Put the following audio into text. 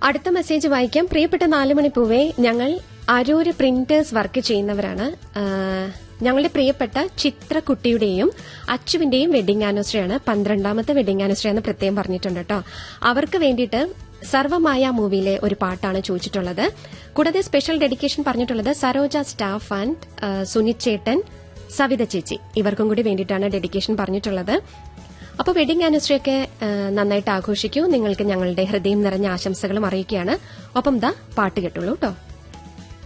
അടുത്ത മെസ്സേജ് വായിക്കാം പ്രിയപ്പെട്ട നാലുമണി പൂവേ ഞങ്ങൾ അരൂര് പ്രിന്റേഴ്സ് വർക്ക് ചെയ്യുന്നവരാണ് ആ, ഞങ്ങളുടെ പ്രിയപ്പെട്ട ചിത്രക്കുട്ടിയുടെയും അച്ചുവിന്റെയും വെഡിങ് ആനിവേഴ്സറിയാണ് പന്ത്രണ്ടാമത്തെ വെഡിങ് ആനിവേഴ്സറി എന്ന് പ്രത്യേകം പറഞ്ഞിട്ടുണ്ട് കേട്ടോ അവർക്ക് വേണ്ടിയിട്ട് സർവമായ മൂവിയിലെ ഒരു പാട്ടാണ് ചോദിച്ചിട്ടുള്ളത് കൂടാതെ സ്പെഷ്യൽ ഡെഡിക്കേഷൻ പറഞ്ഞിട്ടുള്ളത് സരോജ സ്റ്റാഫ് ആൻഡ് ആ, സുനിത് ചേട്ടൻ സവിത ചേച്ചി ഇവർക്കും കൂടി വേണ്ടിയിട്ടാണ് ഡെഡിക്കേഷൻ പറഞ്ഞിട്ടുള്ളത് അപ്പോൾ വെഡിങ് ആനിവേഴ്സറി ഒക്കെ ആ, നന്നായിട്ട് ആഘോഷിക്കൂ നിങ്ങൾക്ക് ഞങ്ങളുടെ ഹൃദയം നിറഞ്ഞ ആശംസകളും അറിയിക്കുകയാണ് ഒപ്പം ദാ പാട്ട് കേട്ടുള്ളൂ കേട്ടോ